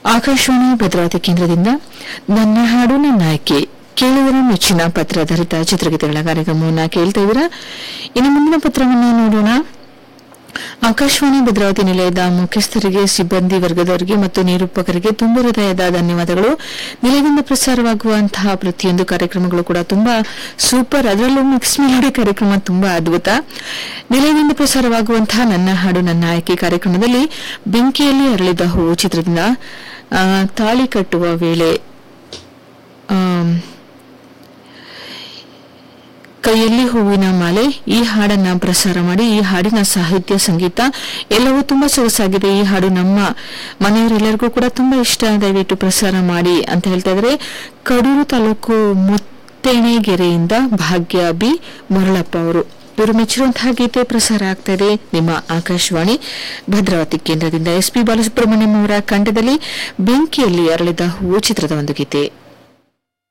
ಆಕಾಶವಾಣಿ ಭದ್ರಾವತಿ ಕೇಂದ್ರದಿಂದ ನನ್ನ ಹಾಡು ನನ್ನ ಆಯ್ಕೆ ಕೇಳುವರ ಮೆಚ್ಚಿನ ಪತ್ರಧಾರಿತ ಚಿತ್ರಗೀತೆಗಳ ಕಾರ್ಯಕ್ರಮವನ್ನು ಕೇಳ್ತಾ ಇದ್ದೀರಾ ಇನ್ನು ಮುಂದಿನ ಪತ್ರವನ್ನು ನೋಡೋಣ ಆಕಾಶವಾಣಿ ಭದ್ರಾವತಿ ನಿಲಯದ ಮುಖ್ಯಸ್ಥರಿಗೆ ಸಿಬ್ಬಂದಿ ವರ್ಗದವರಿಗೆ ಮತ್ತು ನಿರೂಪಕರಿಗೆ ತುಂಬ ಹೃದಯದ ಧನ್ಯವಾದಗಳು ನಿಲಯದಿಂದ ಪ್ರಸಾರವಾಗುವಂತಹ ಪ್ರತಿಯೊಂದು ಕಾರ್ಯಕ್ರಮಗಳು ಕೂಡ ತುಂಬಾ ಸೂಪರ್ ಅದರಲ್ಲೂ ಮಿಕ್ಸ್ ಮೆಲೋಡಿ ಕಾರ್ಯಕ್ರಮ ತುಂಬಾ ಅದ್ಭುತ ನಿಲಯದಿಂದ ಪ್ರಸಾರವಾಗುವಂತಹ ನನ್ನ ಹಾಡು ನನ್ನ ಆಯ್ಕೆ ಕಾರ್ಯಕ್ರಮದಲ್ಲಿ ಬೆಂಕಿಯಲ್ಲಿ ಅರಳಿದ ಹೂವು ಚಿತ್ರದಿಂದ ಆ, ತಾಳಿ ಕಟ್ಟುವ ವೇಳೆ ಆಮ್, ಕೈಯಲ್ಲಿ ಹೂವಿನ ಮಾಲೆ ಈ ಹಾಡನ್ನ ಪ್ರಸಾರ ಮಾಡಿ ಈ ಹಾಡಿನ ಸಾಹಿತ್ಯ ಸಂಗೀತ ಎಲ್ಲವೂ ತುಂಬಾ ಸೊಗಸಾಗಿದೆ ಈ ಹಾಡು ನಮ್ಮ ಮನೆಯವರೆಲ್ಲರಿಗೂ ಕೂಡ ತುಂಬಾ ಇಷ್ಟ ದಯವಿಟ್ಟು ಪ್ರಸಾರ ಮಾಡಿ ಅಂತ ಹೇಳ್ತಾ ಇದ್ರೆ ಕಡೂರು ತಾಲೂಕು ಮುತ್ತೇಣೆಗೆರೆಯಿಂದ ಭಾಗ್ಯ ಬಿ ಮುರಳಪ್ಪ ಅವರು ಇವರು ಮೆಚ್ಚಿರುವಂತಹ ಗೀತೆ ಪ್ರಸಾರ ಆಗ್ತಾ ಇದೆ ನಿಮ್ಮ ಆಕಾಶವಾಣಿ ಭದ್ರಾವತಿ ಕೇಂದ್ರದಿಂದ ಎಸ್ಪಿ ಬಾಲಸುಬ್ರಹ್ಮಣ್ಯಂ ಅವರ ಕಂಠದಲ್ಲಿ ಬೆಂಕಿಯಲ್ಲಿ ಅರಳಿದ ಹೂವು ಚಿತ್ರದ ಒಂದು ಗೀತೆ